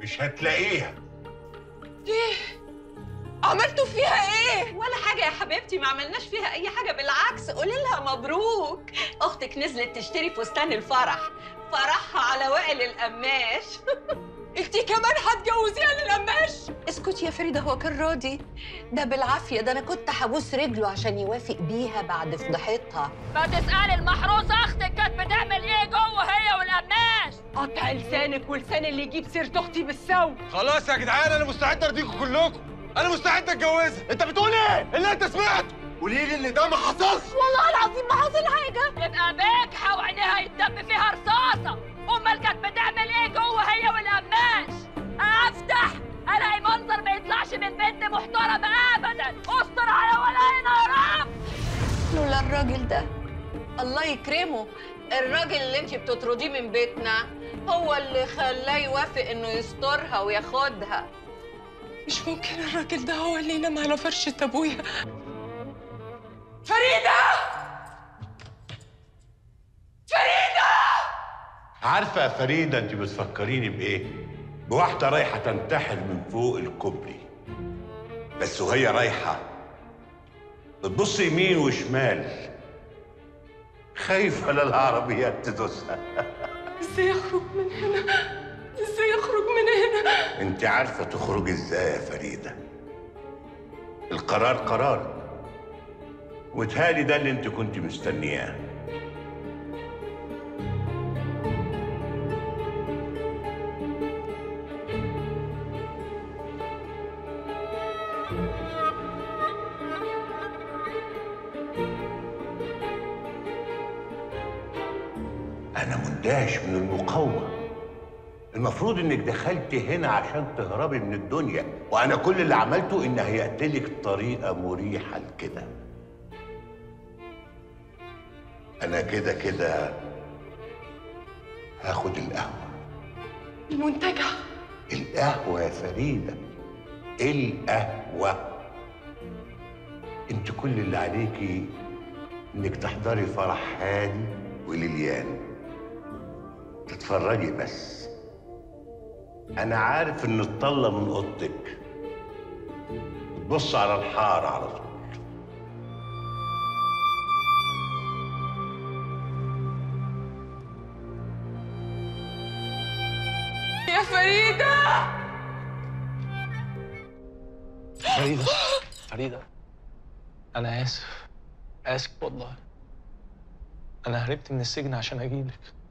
مش هتلاقيها ليه؟ عملتوا فيها ايه؟ ولا حاجة يا حبيبتي ما عملناش فيها أي حاجة بالعكس قولي لها مبروك أختك نزلت تشتري فستان الفرح فرحها على وائل القماش انتي كمان هتجوزيها للقماش؟ اسكت يا فريدة هو كان راضي ده بالعافية ده أنا كنت هبوس رجله عشان يوافق بيها بعد فضحتها ما تسألي المحروسة أختك كانت بتعمل إيه جوه هي والقماش قطع لسانك ولسان اللي يجيب سيرة اختي بالسوء خلاص يا جدعان انا مستعد ارضيكم كلكم انا مستعد اتجوزها انت بتقول ايه اللي انت سمعته قولي لي ان ده ما حصلش والله العظيم ما حصل حاجة تبقى بجحة وعينيها يتدب فيها رصاصة أمال كانت بتعمل إيه جوه هي والقماش أفتح ألاقي منظر ما يطلعش من بنت محترمة أبدا استر على ولاينا يا رب لولا الراجل ده الله يكرمه الراجل اللي انت بتطرديه من بيتنا هو اللي خلاه يوافق انه يسترها وياخدها مش ممكن الراجل ده هو اللي ينام على فرشة ابويا فريدة عارفه يا فريده انت بتفكريني بايه بواحده رايحه تنتحر من فوق الكوبري بس وهي رايحه بتبص يمين وشمال خايفه لا العربيات تدوسها ازاي اخرج من هنا؟ ازاي اخرج من هنا؟ انت عارفه تخرجي ازاي يا فريده القرار قرار وتهالي ده اللي انت كنت مستنياه انا مندهش من المقاومه المفروض انك دخلت هنا عشان تهربي من الدنيا وانا كل اللي عملته ان هيأت لك طريقه مريحه لكده انا كده كده هاخد القهوه المنتجع القهوه يا فريده القهوه انت كل اللي عليكي انك تحضري فرح هاني وليليان تتفرجي بس انا عارف ان الطله من اوضتك بتبص على الحاره على طول يا فريدة فريدة فريدة أنا آسف آسف والله أنا هربت من السجن عشان أجيلك